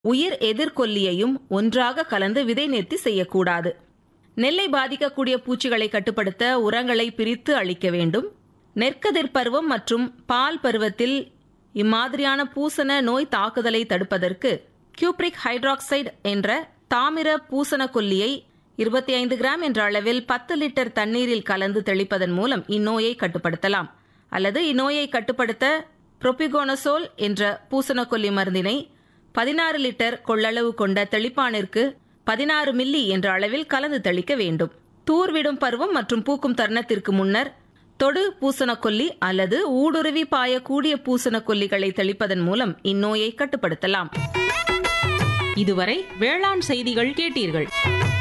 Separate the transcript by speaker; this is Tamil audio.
Speaker 1: உயிர் எதிர்கொல்லியையும் ஒன்றாக கலந்து விதை நேர்த்தி செய்யக்கூடாது நெல்லை பாதிக்கக்கூடிய பூச்சிகளை கட்டுப்படுத்த உரங்களை பிரித்து அளிக்க வேண்டும் நெற்கதிர் பருவம் மற்றும் பால் பருவத்தில் இம்மாதிரியான பூசண நோய் தாக்குதலை தடுப்பதற்கு கியூப்ரிக் ஹைட்ராக்சைடு என்ற தாமிர பூசண கொல்லியை இருபத்தி ஐந்து கிராம் என்ற அளவில் பத்து லிட்டர் தண்ணீரில் கலந்து தெளிப்பதன் மூலம் இந்நோயை கட்டுப்படுத்தலாம் அல்லது இந்நோயை கட்டுப்படுத்த புரோபிகோனசோல் என்ற பூசணக்கொல்லி மருந்தினை பதினாறு லிட்டர் கொள்ளளவு கொண்ட தெளிப்பானிற்கு பதினாறு மில்லி என்ற அளவில் கலந்து தெளிக்க வேண்டும் தூர்விடும் பருவம் மற்றும் பூக்கும் தருணத்திற்கு முன்னர் தொடு பூசணக்கொல்லி அல்லது ஊடுருவி பாயக்கூடிய பூசணக்கொல்லிகளை தெளிப்பதன் மூலம் இந்நோயை கட்டுப்படுத்தலாம்
Speaker 2: இதுவரை வேளாண் செய்திகள் கேட்டீர்கள்